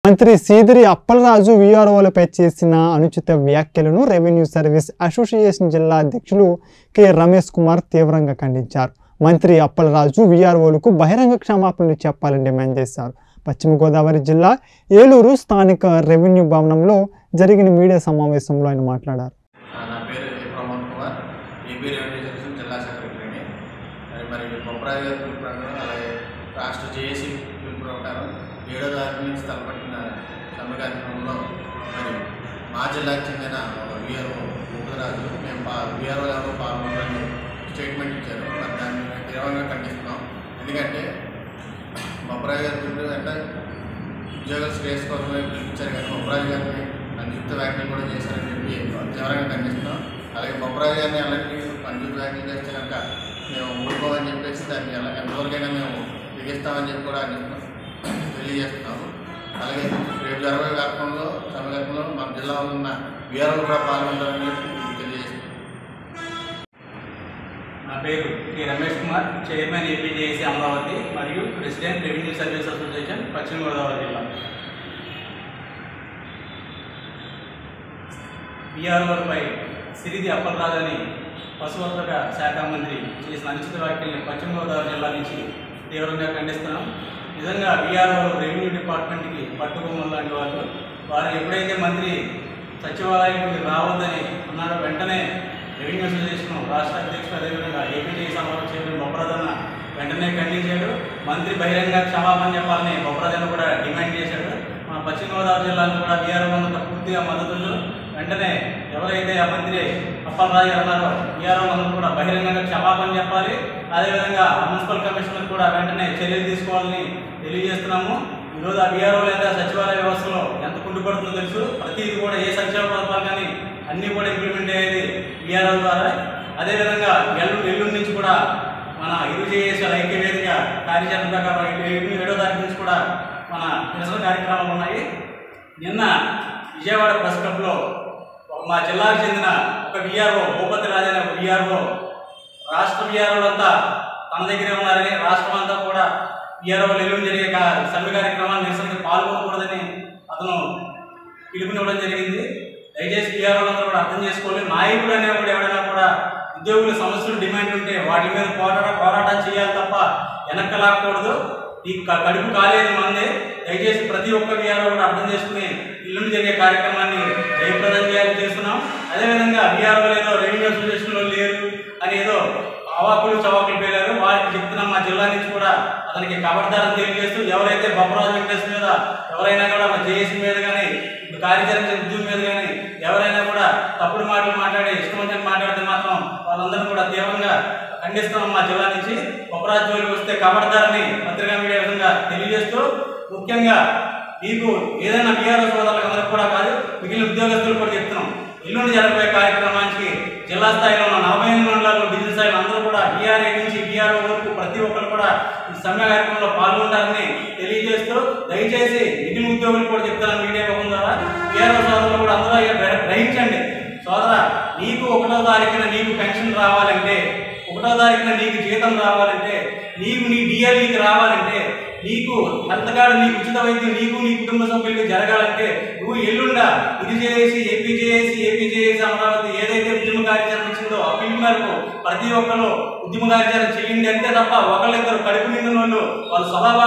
మంత్రి సీదిరి అప్పలరాజు వీఆర్ఓలపై చేసిన అనుచిత వ్యాఖ్యలను రెవెన్యూ సర్వీస్ అసోసియేషన్ జిల్లా అధ్యక్షులు కె రమేష్ కుమార్ తీవ్రంగా ఖండించారు మంత్రి అప్పలరాజు వీఆర్ఓలకు బహిరంగ క్షమాపణలు చెప్పాలని డిమాండ్ చేశారు పశ్చిమ గోదావరి జిల్లా ఏలూరు స్థానిక రెవెన్యూ భవనంలో జరిగిన మీడియా సమావేశంలో ఆయన మాట్లాడారు నా పేరు A Pramod Kumar AP revenue section జిల్లా సెక్రటరీని మరి మరి బొప్పరాజు గారి పిలుపు ప్రకారం అలాగే రాష్ట్ర జేఏసీ పిలుపు ప్రకారం ఏడో తారీఖు నుంచి తలపట్టిన సమ్మె కార్యక్రమంలో మరి మా జిల్లాకు చెందిన విఆర్ఓ ముగ్గురాజు మేము పా విఆర్ఓ ఎవరో పాల్గొనాలని స్టేట్మెంట్ ఇచ్చారు మరి దాన్ని మేము తీవ్రంగా ఖండిస్తున్నాం ఎందుకంటే బొప్పరాజు గారి పిలుపు అంటే ఉద్యోగాల శ్రేయస్ కోసమే పిలిపించారు కానీ బొప్పరాజు గారిని అనుచిత వ్యాఖ్యలు కూడా చేశారని చెప్పి తీవ్రంగా ఖండిస్తున్నాం అలాగే బొప్పరాజు గారిని అలాంటి అనుచిత వ్యాఖ్యలు చేస్తే కనుక మేము ఊరుకోమని చెప్పేసి దాన్ని ఎలా ఎంతవరకైనా మేము బిగిస్తామని చెప్పి కూడా అందిస్తున్నాం తెలియజేస్తున్నాము అలాగే రేపు జరగబోయే కార్యక్రమంలో సమయంలో మన జిల్లాలో ఉన్న వీఆర్ఓ కూడా పాల్గొంటారని చెప్పి తెలియజేస్తున్నాం నా పేరు K Ramesh Kumar chairman APJAC Amaravati మరియు ప్రెసిడెంట్ రెవెన్యూ సర్వీస్ అసోసియేషన్ పశ్చిమ గోదావరి జిల్లా బీఆర్ఓలపై సిరిది అప్పలరాజు అని పశువర్ధక శాఖ మంత్రి చేసిన అనుచిత వ్యాఖ్యల్ని పశ్చిమ గోదావరి జిల్లా నుంచి తీవ్రంగా ఖండిస్తున్నాం నిజంగా బీఆర్ఓ రెవెన్యూ డిపార్ట్మెంట్కి పట్టుకోమని లాంటి వాళ్ళు వారు ఎప్పుడైతే మంత్రి సచివాలయానికి రావద్దని అన్నారో వెంటనే రెవెన్యూ అసోసియేషన్ రాష్ట్ర అధ్యక్షుడు అదేవిధంగా ఏపీటీ సమావేశం చేయడం బొప్పరాజన్న వెంటనే ఖండించాడు మంత్రి బహిరంగ క్షమాపణ చెప్పాలని బొప్పరాజన్న కూడా డిమాండ్ చేశాడు మన పశ్చిమ గోదావరి జిల్లాలో కూడా బీఆర్ఓ అందరూ పూర్తిగా మద్దతులు వెంటనే ఎవరైతే ఆ మంత్రి అప్పలరాజు గారు అన్నారో బీఆర్ఓ అందరూ కూడా బహిరంగంగా క్షమాపణ చెప్పాలి అదేవిధంగా మున్సిపల్ కమిషనర్ కూడా వెంటనే చర్యలు తీసుకోవాలని తెలియజేస్తున్నాము ఈరోజు ఆ బీఆర్ఓ లేదా సచివాలయ వ్యవస్థలో ఎంత కుంటుపడుతుందో తెలుసు ప్రతిదీ కూడా ఏ సంక్షేమ పథకాలు కానీ అన్నీ కూడా ఇంప్లిమెంట్ అయ్యేది బీఆర్ఓ ద్వారా అదేవిధంగా ఎల్లు ఎల్లుండి నుంచి కూడా మన ఇరు చేసే ఐక్య వేదిక కార్యాచరణ ప్రకారం ఏడు ఏడో తారీఖు నుంచి కూడా మన నిరసన కార్యక్రమాలు ఉన్నాయి నిన్న విజయవాడ ప్రెస్ క్లబ్లో ఒక మా జిల్లాకు చెందిన ఒక విఆర్ఓ భూపతి రాజు అనే ఒక విఆర్ఓ రాష్ట్ర విఆర్ఓలంతా తన దగ్గరే ఉన్నారని రాష్ట్రం అంతా కూడా విఆర్ఓ ఎల్లుండి జరిగే కా- సమ్మె కార్యక్రమాన్ని నిరసనకి పాల్గొనకూడదని అతను పిలుపునివ్వడం జరిగింది దయచేసి విఆర్ఓలందరూ కూడా అర్థం చేసుకోవాలి నాయకుడు అనేవాడు ఎవడైనా కూడా ఉద్యోగుల సమస్యలు డిమాండ్ ఉంటే వాటి మీద పోరాట పోరాటం చేయాలి తప్ప వెనక్కి లాక్కూడదు ఈ క- కడుపు కాలేదు మంది దయచేసి ప్రతి ఒక్క విఆర్ఓ కూడా అర్థం చేసుకుని ఇల్లుండి జరిగే కార్యక్రమాన్ని జయప్రదం చేయాలని చేస్తున్నాం అదేవిధంగా విఆర్ఓ ఏదో రెవెన్యూ అసోసియేషన్లో లేరు అని ఏదో అవాకులు చవాకులు పేరారు వారికి చెప్తున్నాం మా జిల్లా నుంచి కూడా అతనికి కబడ్దారం తెలియజేస్తూ ఎవరైతే బొమ్మరాజు వెంకటేశ్వర మీద ఎవరైనా కూడా మా జేఏసీ మీద కానీ ఇప్పుడు కార్యాచరణ ఉద్యోగం మీద కానీ ఎవరైనా కూడా తప్పుడు మాటలు మాట్లాడి ఇష్టం మాట్లాడితే మాత్రం వాళ్ళందరూ కూడా తీవ్రంగా ఖండిస్తున్నాం మా జిల్లా నుంచి బొమ్మరాజు జోలికి వస్తే కబడ్దారని పత్రికా మీడియా విధంగా తెలియజేస్తూ ముఖ్యంగా మీకు ఏదైనా బీఆర్ఓ సోదరులకు అందరికి కూడా కాదు మిగిలిన ఉద్యోగస్తులు కూడా చెప్తున్నాం ఎల్లుండి జరగబోయే కార్యక్రమానికి జిల్లా స్థాయిలో ఉన్న నలభై ఎనిమిది మండలాల్లో డివిజన్ స్థాయిలో అందరూ కూడా బీఆర్ఏ నుంచి బీఆర్ఓ వరకు ప్రతి ఒక్కరు కూడా ఈ సమ్మె కార్యక్రమంలో పాల్గొంటారని తెలియజేస్తూ దయచేసి మిగిలిన ఉద్యోగులు కూడా చెప్తాను మీడియా ముఖం ద్వారా బీఆర్ఓ సోదరులు కూడా అందరూ ఇక గ్రహ- గ్రహించండి సోదర నీకు ఒకటో తారీఖున నీకు పెన్షన్ రావాలంటే ఒకటో తారీఖున నీకు జీతం రావాలంటే నీకు నీ డిఎల్ఈకి రావాలంటే నీకు హెల్త్ కార్డు నీకు ఉచిత వైద్యం నీకు నీ కుటుంబ సభ్యులకి జరగాలంటే నువ్వు ఎల్లుండా ఇది చేసి ఏపీ చేసి ఏపీ చేసి అమరావతి ఏదైతే ఉద్యమ కార్యాచరణ ఇచ్చిందో ఆ పిలుపు మేరకు ప్రతి ఒక్కరు ఉద్యమ కార్యాచరణ చేయండి అంతే తప్ప ఒకళ్ళిద్దరు కడుపు నిండిన వాళ్ళు వాళ్ళు స్వభావ